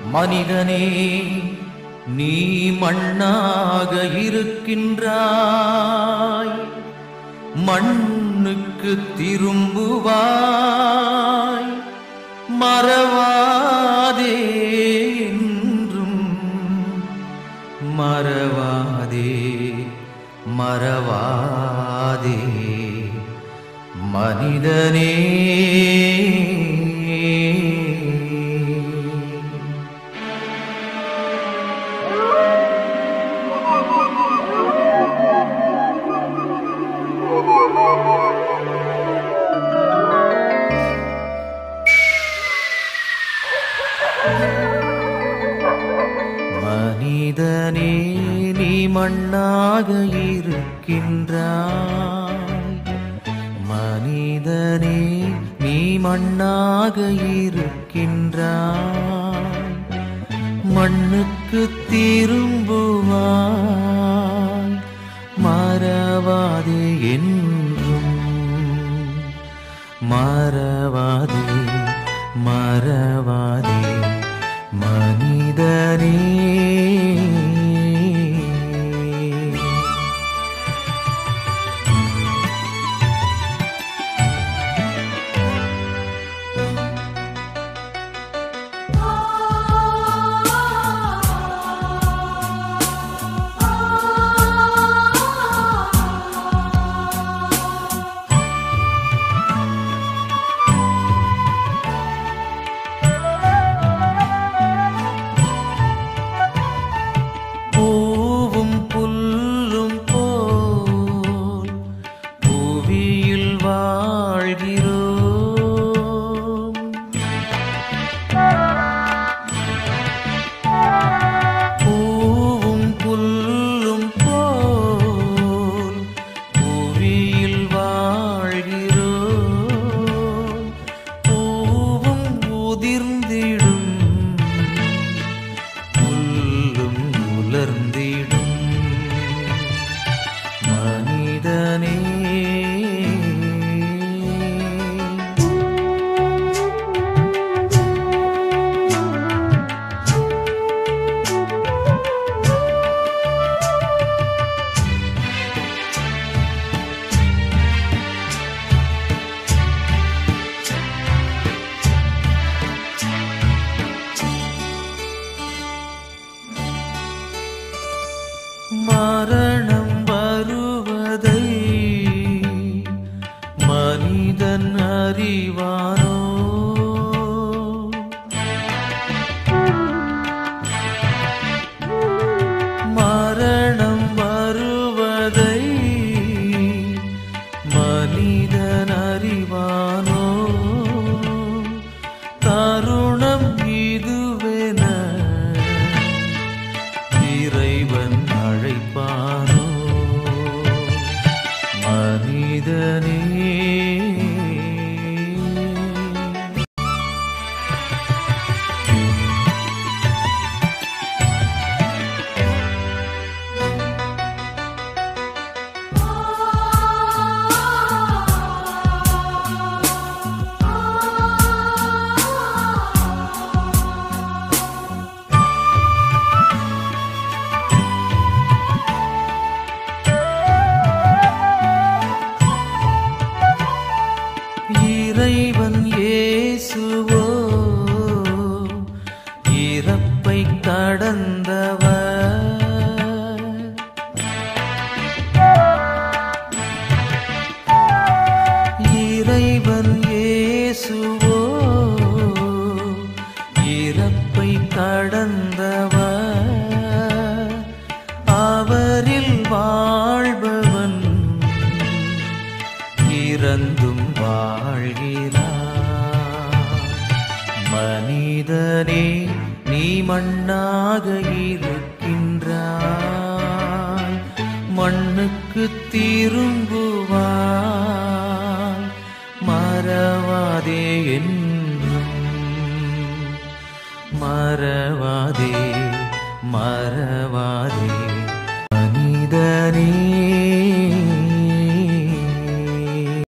மனிதனே நீ மண்ணாக இருக்கின்றாய் மண்ணுக்கு திரும்புவாய் மறவாதே என்றும் மறவாதே மறவாதே மனிதனே மனிதனே நீ மண்ணாக இருக்கின்றாய் மனிதனே நீ மண்ணாக இருக்கின்றாய் மண்ணுக்கு திரும்புவாய் மறவாதே என்றும் மறவாதே மறவாதே மனிதனே பூவும் புல்லும் போல் புவியில் வாழ்கிறோம் பூவும் புல்லும் போல் புவியில் வாழ்கிறோம் பூவும் உதிர்ந்திடும் புல்லும் உலர்ந்திடும் மனிதனே மரணம் வருவதை மனிதன் அறிவானோ மரணம் வருவதை மனிதன் அறிவானோ தருணம் இதுவென இறைவன் அழைப்பானோ மனிதனே இறைவன் இயேசுவோ இறப்பை கடந்தவர் இறைவன் இயேசுவோ இறப்பை கடந்தவர் அவரில் வாழ்பவன் இறந்தும் வாழ்கிறார் மனிதனே நீ மண்ணாக இருக்கின்றாய் மண்ணுக்கு திரும்புவாய் மறவாதே என்றும் மறவாதே மறவாதே